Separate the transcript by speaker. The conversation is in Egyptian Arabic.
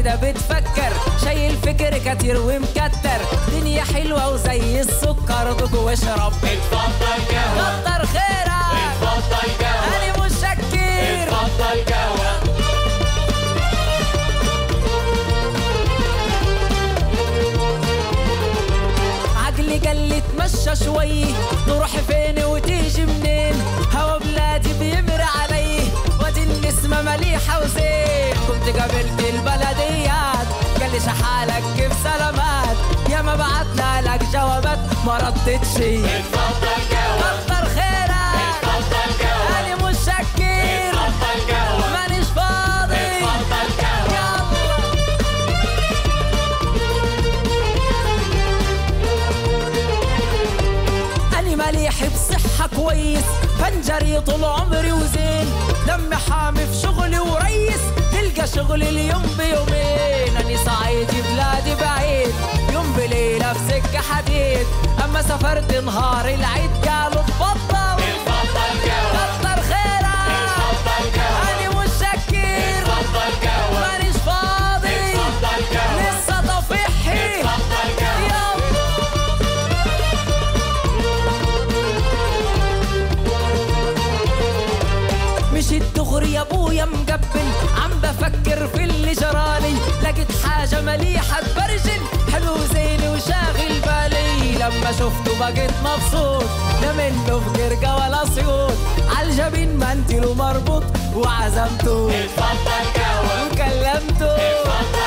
Speaker 1: كده بتفكر شايل فكر كتير ومكتر دنيا حلوة وزي السكر دوق واشرب
Speaker 2: اتفضل قهوة
Speaker 1: كتر خيرك
Speaker 2: اتفضل قهوة
Speaker 1: أنا متشكر
Speaker 2: اتفضل قهوة
Speaker 1: عقلي قال لي اتمشى شوي تروح فين وتيجي منين هوا بلادي بيمر علي وادي النسمة مليحة وزين كنت قابلت البلديات قال لي شحالك كيف سلامات يا ما بعتنا لك جوابات ما ردتش
Speaker 2: اتفضل قهوة
Speaker 1: كتر خيرك
Speaker 2: اتفضل قهوة
Speaker 1: انا متشكر
Speaker 2: اتفضل قهوة
Speaker 1: مانيش فاضي
Speaker 2: اتفضل قهوة
Speaker 1: يلا أنا مليح بصحة كويس فنجري طول عمري وزين دم حامي في شغلي وريس تلقى شغلي اليوم بيومين أنا صعيدي بلادي بعيد يوم بليلة في سكة حديد أما سافرت نهار العيد قالوا اتفضل
Speaker 2: اتفضل قهوة
Speaker 1: كتر خيرك
Speaker 2: اتفضل قهوة
Speaker 1: أنا متشكر
Speaker 2: اتفضل قهوة
Speaker 1: مانيش فاضي
Speaker 2: اتفضل قهوة
Speaker 1: لسه طفيحي
Speaker 2: اتفضل قهوة
Speaker 1: يلا مشيت دغري يا ابويا مقبل عم بفكر في اللي جرالي لقيت حاجة مليحة تبرجل حلو زيني وشاغل بالي لما شفته بقيت مبسوط لا منه في قرقة ولا سيوط عالجبين منتل ومربوط وعزمته
Speaker 2: اتفضل قهوة
Speaker 1: وكلمته
Speaker 2: اتفضل